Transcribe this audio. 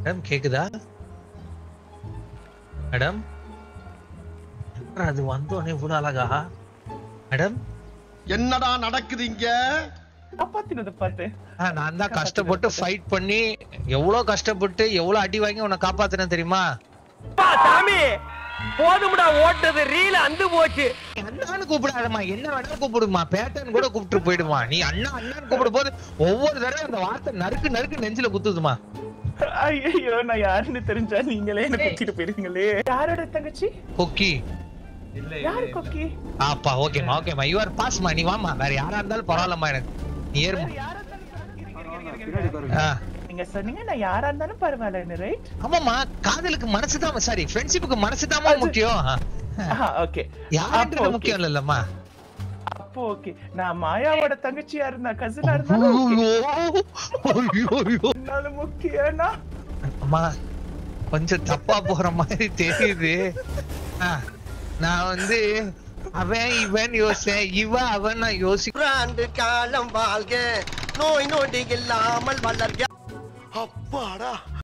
Madam கேக்குதா madam என்னடா அது வந்தோடனே இவ்வளவு அழகா மேடம் என்னடா நடக்குது இங்க காப்பாத்தினதை பார்த்து ஆ, நான் தான் கஷ்டப்பட்டு ஃபைட் பண்ணி எவ்வளவு கஷ்டப்பட்டு எவ்வளவு அடி வாங்கி உன்னை காப்பாத்துனேன் தெரியுமா சாமி போதும்டா ஓட்டது ரீல அந்து போச்சு அண்ணான்னு கூப்பிடாதம்மா என்ன வேணாலும் கூப்பிடுமா பேட்டன் கூட கூப்பிட்டு போயிடுமா நீ அண்ணா அண்ணான்னு கூப்பிடும் போது ஒவ்வொரு தடவை அந்த வார்த்தை நறுக்கு நறுக்கு நெஞ்சில குத்துதுமா ஐயோ நான் யாருன்னு தெரிஞ்சா நீங்களே என்ன குத்திட்டு போயிருவீங்களே யாரோட தங்கச்சி கொக்கி யாரு கொக்கி ஆப்பா ஓகேமா ஓகேமா யூ ஆர் பாஸ்மா நீ வாமா வேற யாரா இருந்தாலும் பரவாயில்லம்மா எனக்கு நீ ஏறுமா யாரா இருந்தாலும் இருங்க, இருங்க, இருங்க, இருங்க. ஆ. நீங்க சொன்னீங்க நான் யாரா இருந்தாலும் பரவாயில்ல ரைட் ஆமாமா காதலுக்கு மனசு தான் சாரி ஃப்ரெண்ட்ஷிப்புக்கு மனசு தான் முக்கியம் ஓகே யாருன்றது முக்கியம் இல்லல்லம்மா அப்போ ஓகே நான் மாயாவோட தங்கச்சியா இருந்தா கசினா இருந்தாலும் okay. ஐயோ, ஐயோ. இருந்தாலும் முக்கியம்னா அம்மா கொஞ்சம் தப்பா போற மாதிரி தெரியுது ஆ, நான் வந்து அவன் இவன் யோசிச்சேன் இவ அவன் நான் யோசி ஆண்டு காலம் வாழ்க நோய் நொடி இல்லாமல் வளர்க அப்பாடா